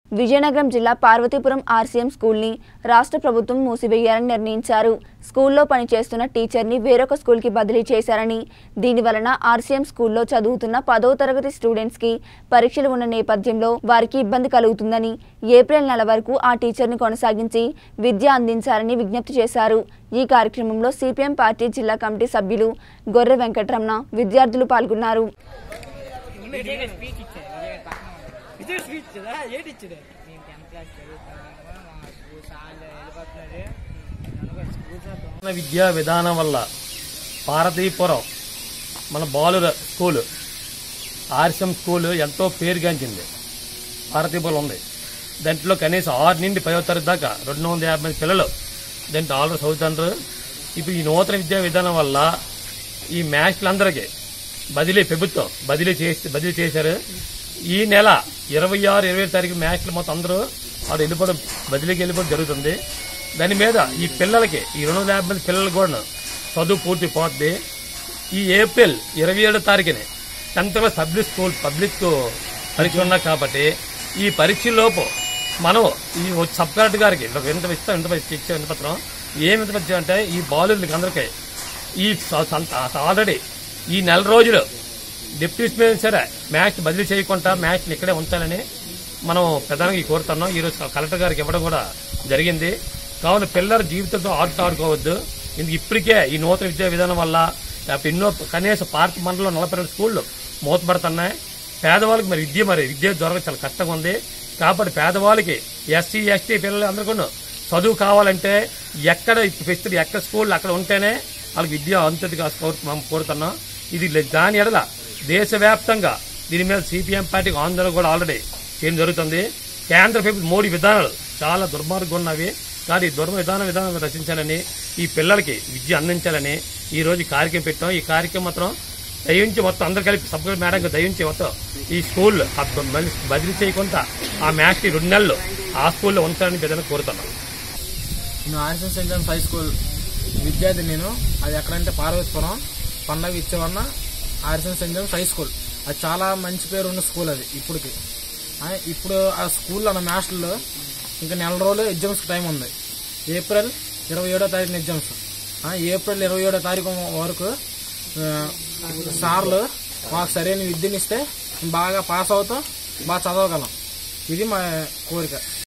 విజయనగరం జిల్లా పార్వతీపురం ఆర్సీఎం స్కూల్ని రాష్ట్ర ప్రభుత్వం మూసివేయాలని నిర్ణయించారు స్కూల్లో పనిచేస్తున్న టీచర్ని వేరొక స్కూల్కి బదిలీ చేశారని దీనివలన ఆర్సీఎం స్కూల్లో చదువుతున్న పదో తరగతి స్టూడెంట్స్కి పరీక్షలు ఉన్న నేపథ్యంలో వారికి ఇబ్బంది కలుగుతుందని ఏప్రిల్ నెల వరకు ఆ టీచర్ని కొనసాగించి విద్య అందించాలని విజ్ఞప్తి చేశారు ఈ కార్యక్రమంలో సిపిఎం పార్టీ జిల్లా కమిటీ సభ్యులు గొర్రె వెంకటరమణ విద్యార్థులు పాల్గొన్నారు విజయ్ స్పీచ్ ఇచ్చాడు విజయ్ పక్కన విజయ్ స్పీచ్ కదా ఏంటి ఇచ్చాడు మేము టెన్త్ క్లాస్ చదువుతున్నాము మా స్కూల్ సార్లు వెళ్ళిపోతున్నారు నన్ను కూడా స్కూల్ సార్ మన విద్యా విధానం వల్ల పార్వతీపురం మన బాలుర స్కూలు ఆర్ఎస్ఎం స్కూలు ఎంతో పేరుగాంచింది పార్వతీపురం ఉంది దాంట్లో కనీసం ఆరు నుండి పదో తరగతి దాకా రెండు వందల యాభై మంది పిల్లలు దాంట్లో ఆల్రెడీ చదువుతుంటారు ఇప్పుడు ఈ నూతన విద్యా విధానం వల్ల ఈ మ్యాచ్లందరికీ బదిలీ ప్రభుత్వం బదిలీ చేసి బదిలీ చేశారు ఈ నెల ఇరవై ఆరు ఇరవై తారీఖు మ్యాచ్లు మొత్తం అందరూ వాడు వెళ్ళిపోవడం బదిలీకి వెళ్ళిపోవడం జరుగుతుంది దాని మీద ఈ పిల్లలకి ఈ రెండు వందల యాభై మంది పిల్లలు కూడా చదువు పూర్తి పోతుంది ఈ ఏప్రిల్ ఇరవై ఏడో తారీఖుని tenth class public school public పరీక్ష ఉన్నాయి కాబట్టి ఈ పరీక్షలోపు మనం ఈ సబ్ కలెక్టర్ గారికి ఒక ఇంత ఇస్తాం ఇంత ఇచ్చే ఇంత పత్రం ఏమి ఇంత పత్రం అంటే ఈ బాలులకి అందరికీ ఈ ఆల్రెడీ ఈ నెల రోజులు డిప్యూటీ స్పీకర్ సరే మ్యాచ్ బదిలీ చేయకుండా మ్యాచ్ని ఇక్కడే ఉంచాలని మనం ప్రధానంగా ఈ కోరుతున్నాం ఈ రోజు కలెక్టర్ గారికి ఇవ్వడం కూడా జరిగింది కావున పిల్లల జీవితంతో ఆడుతూ ఆడుకోవద్దు ఇందుకు ఇప్పటికే ఈ నూతన విద్యా విధానం వల్ల లేకపోతే ఎన్నో కనీసం పార్క్ మండలంలో నలభై రెండు స్కూళ్ళు మూతపడుతున్నాయి పేదవాళ్ళకి మరి విద్య మరి విద్య దొరక చాలా కష్టంగా ఉంది కాబట్టి పేదవాళ్ళకి ఎస్సీ ఎస్టీ పిల్లలు అందరికీ చదువు కావాలంటే ఎక్కడ ఫెసిలిటీ ఎక్కడ స్కూల్ అక్కడ ఉంటేనే వాళ్ళకి విద్య అంతది మనం కోరుతున్నాం ఇది లే- దాని ఎడల దేశవ్యాప్తంగా దీని మీద సిపిఎం పార్టీకి ఆందోళన కూడా ఆల్రెడీ చేయడం జరుగుతుంది కేంద్ర ప్రభుత్వం మోడీ విధానాలు చాలా దుర్మార్గం ఉన్నవి కానీ ఈ దుర్మ విధాన విధానం రచించాలని ఈ పిల్లలకి విద్య అందించాలని ఈ రోజు ఈ కార్యక్రమం పెట్టాం ఈ కార్యక్రమం మాత్రం దయించి మొత్తం అందరు కలిపి సబ్ మేడం దయించి మొత్తం ఈ స్కూల్ మళ్ళీ బదిలీ చేయకుండా ఆ మ్యాచ్ రెండు నెలలు ఆ స్కూల్లో ఉంచాలని విధానం కోరుతున్నాం నేను RSS Saint John's high school విద్యార్థి నేను అది ఎక్కడంటే పార్వతీపురం పండగ ఇచ్చేవన్న RSS Saint John's high school అది చాలా మంచి పేరు ఉన్న స్కూల్ అది ఇప్పటికి ఆ, ఇప్పుడు ఆ స్కూల్లో ఉన్న మాస్టర్లు ఇంకా నెల రోజులు ఎగ్జామ్స్ టైం ఉంది ఏప్రిల్ ఇరవై ఏడో తారీఖున ఎగ్జామ్స్ ఆ, ఏప్రిల్ ఇరవై ఏడో తారీఖు వరకు ఆ, సార్లు మాకు సరైన విద్యనిస్తే బాగా పాస్ అవుతాం బాగా చదవగలం ఇది మా కోరిక